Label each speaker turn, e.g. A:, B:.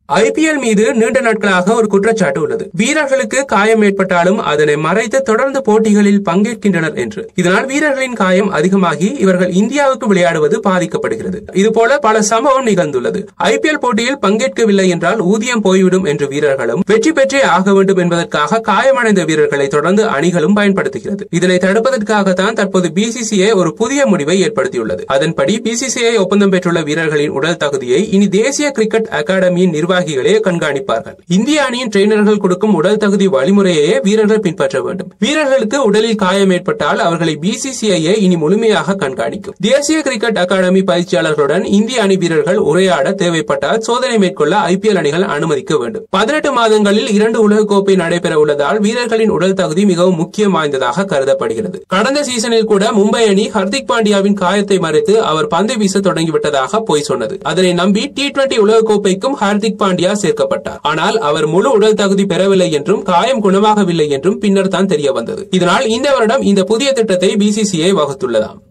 A: IPL மீது நீண்ட நாட்களாக ஒரு குற்றச்சாட்டு உள்ளது வீரர்களுக்கு காயம் ஏற்பட்டாலும் அதனை மறைத்து தொடர்ந்து போட்டிகளில் பங்கேற்கின்றனர் என்று இதனால் வீரர்களின் காயம் அதிகமாகி இவர்கள் இந்தியாவுக்கு விளையாடுவது பாதிக்கப்படுகிறது இதுபோல பல சம்பவம் நிகழ்ந்துள்ளது ஐபிஎல் போட்டியில் பங்கேற்கவில்லை என்றால் ஊதியம் போய்விடும் என்று வீரர்களும் வெற்றி பெற்றே ஆக வேண்டும் என்பதற்காக காயமடைந்த வீரர்களை தொடர்ந்து அணிகளும் பயன்படுத்துகிறது இதனை தடுப்பதற்காகத்தான் தற்போது பிசிசிஐ ஒரு புதிய முடிவை ஏற்படுத்தியுள்ளது அதன்படி பிசிசிஐ ஒப்பந்தம் பெற்றுள்ள வீரர்களின் உடல் தகுதியை இனி தேசிய கிரிக்கெட் அகாடமியின் நிர்வாகிகளே கண்காணிப்பார்கள் இந்திய அணியின் ட்ரெயினர்கள் கொடுக்கும் உடல் தகுதி வழிமுறையே வீரர்கள் பின்பற்ற வேண்டும் வீரர்களுக்கு உடலில் காயம் ஏற்பட்டால் அவர்களை பிசிசிஐயே இனி முழுமையாக கண்காணிக்கும் தேசிய கிரிக்கெட் அகாடமி பயிற்சியாளர்களுடன் இந்திய அணி வீரர்கள் உரையாட தேவைப்பட்டால் சோதனை மேற்கொள்ள ஐபிஎல் அணிகள் அனுமதிக்க வேண்டும் பதினெட்டு மாதங்களில் இரண்டு உலகக்கோப்பை நடைபெற உள்ளதால் வீரர்களின் உடல் தகுதி மிகவும் முக்கியம் வாய்ந்ததாக கருதப்படுகிறது கடந்த சீசனில் கூட மும்பை அணி ஹர்திக் பாண்டியாவின் காயத்தை மறைத்து அவர் பந்து வீச தொடங்கிவிட்டதாக பொய் சொன்னது அதனை நம்பி டி டுவெண்டி உலகக்கோப்பைக்கும் ஹர்திக் பாண்டியா சேர்க்கப்பட்டார் ஆனால் அவர் முழு உடல் தகுதி பெறவில்லை என்றும் காயம் குணமாகவில்லை என்றும் பின்னர் தான் தெரிய வந்தது இதனால் இந்த வருடம் இந்த புதிய திட்டத்தை பிசிசிஐ வகுத்துள்ளதாம்